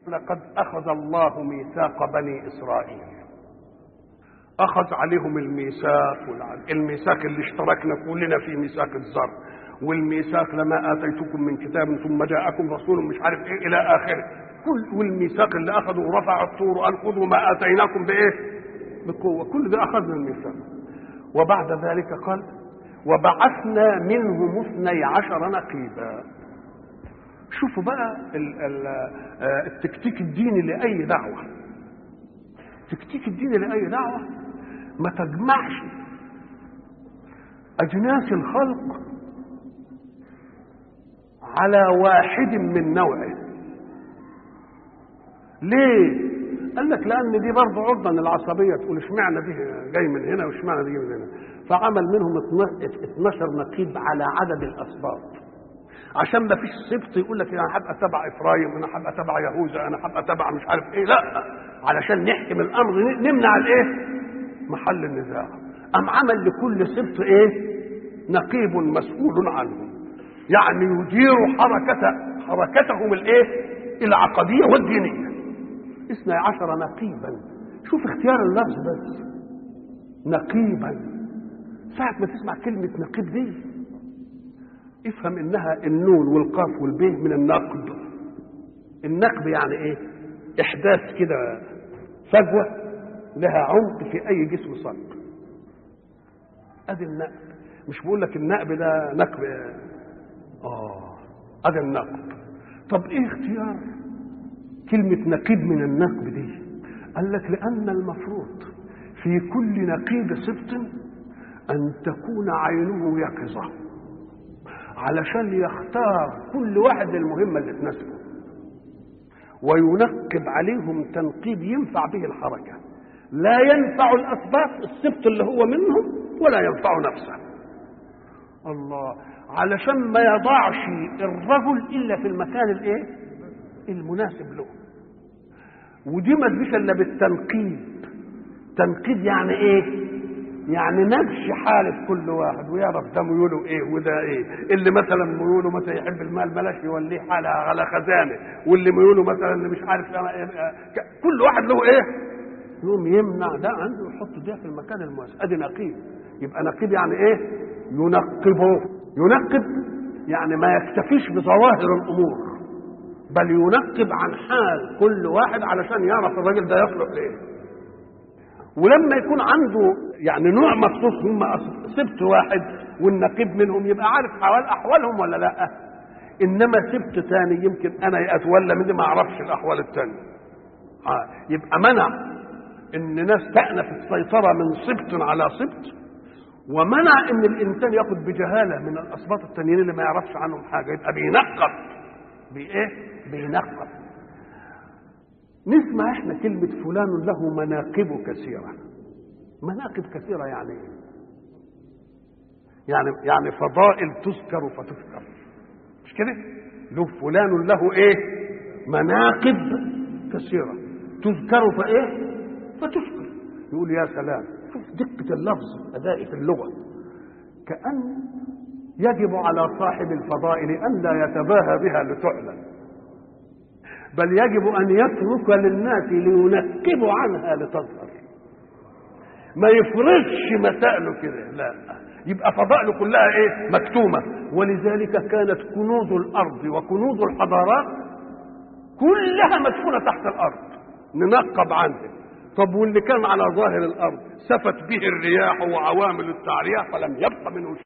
لقد أخذ الله ميثاق بني إسرائيل أخذ عليهم الميثاق والع- الميثاق اللي اشتركنا كلنا في ميثاق الزر والميثاق لما آتيتكم من كتاب ثم جاءكم رسول مش عارف إيه إلى آخره كل والميثاق اللي أخذوا ورفع الطور وقال خذوا ما آتيناكم بإيه؟ بقوة كل ده أخذنا الميثاق وبعد ذلك قال وبعثنا منهم اثني عشر نقيبا شوفوا بقى ال- ال- آه، التكتيك الديني لأي دعوة التكتيك الديني لأي دعوة ما تجمعش أجناس الخلق على واحد من نوعه ليه؟ قال لك لأن دي برضه عرضة للعصبية تقول اشمعنى دي جاي من هنا واشمعنى دي من هنا فعمل منهم 12 نقيب على عدد الأسباط عشان ما فيش سبط يقول لك انا هبقى تبع افرايم انا هبقى تبع يهوذا انا هبقى تبع مش عارف ايه لا علشان نحكم الامر ن- نمنع الايه محل النزاع ام عمل لكل سبط ايه نقيب مسؤول عنه يعني يدير حركة حركتهم الايه العقدية والدينية اثني عشر نقيبا شوف اختيار اللفظ بس نقيبا ساعة ما تسمع كلمة نقيب دي افهم انها النون والقاف والبيه من النقد النقد يعني ايه احداث كده فجوه لها عمق في اي جسم صلب ادي النقد مش بقول لك النقب ده نقب اه ادي النقد طب ايه اختيار كلمة نقيب من النقب دي قال لك لأن المفروض في كل نقيب سبط أن تكون عينه يقظة علشان يختار كل واحد المهمة اللي تناسبه وينقب عليهم تنقيب ينفع به الحركة لا ينفع الأسباط السبط اللي هو منهم ولا ينفع نفسه الله علشان ما يضعش الرجل إلا في المكان الايه المناسب له ودي ما تجيش الا بالتنقيب تنقيب يعني ايه يعني نبش حالة كل واحد ويعرف ده ميوله ايه وده ايه اللي مثلا ميوله مثلا يحب المال بلاش يوليه حالة على خزانة واللي ميوله مثلا اللي مش عارف إيه ك- كل واحد له ايه يقوم يمنع ده عنده ويحط ده في المكان المناسب ادي نقيب يبقى نقيب يعني ايه ينقبه ينقب يعني ما يكتفيش بظواهر الامور بل ينقب عن حال كل واحد علشان يعرف الراجل ده يصلح لايه ولما يكون عنده يعني نوع مخصوص هم أص- سبت واحد والنقيب منهم يبقى عارف حوال احوالهم ولا لا انما سبت تاني يمكن انا اتولى مني ما اعرفش الاحوال التانية آه، يبقى منع ان ناس تأنف السيطرة من سبط على سبط ومنع ان الانسان ياخد بجهالة من الاسباط التانيين اللي ما يعرفش عنهم حاجة يبقى بينقب بايه بينقب نسمع احنا كلمة فلان له مناقب كثيرة مناقب كثيرة يعني ايه يعني يعني فضائل تذكر فتذكر مش كده له فلان له ايه مناقب كثيرة تذكر فايه فتذكر يقول يا سلام شوف دقة اللفظ أدائي في اللغة كأن يجب على صاحب الفضائل أن لا يتباهى بها لتعلن بل يجب أن يترك للناس لينكبوا عنها لتظهر ما يفرضش مسائله كده لا يبقى فضائله كلها ايه مكتومة ولذلك كانت كنوز الأرض وكنوز الحضارات كلها مدفونة تحت الأرض ننقب عنه طب واللي كان على ظاهر الأرض سفت به الرياح وعوامل التعرية فلم يبق منه شيء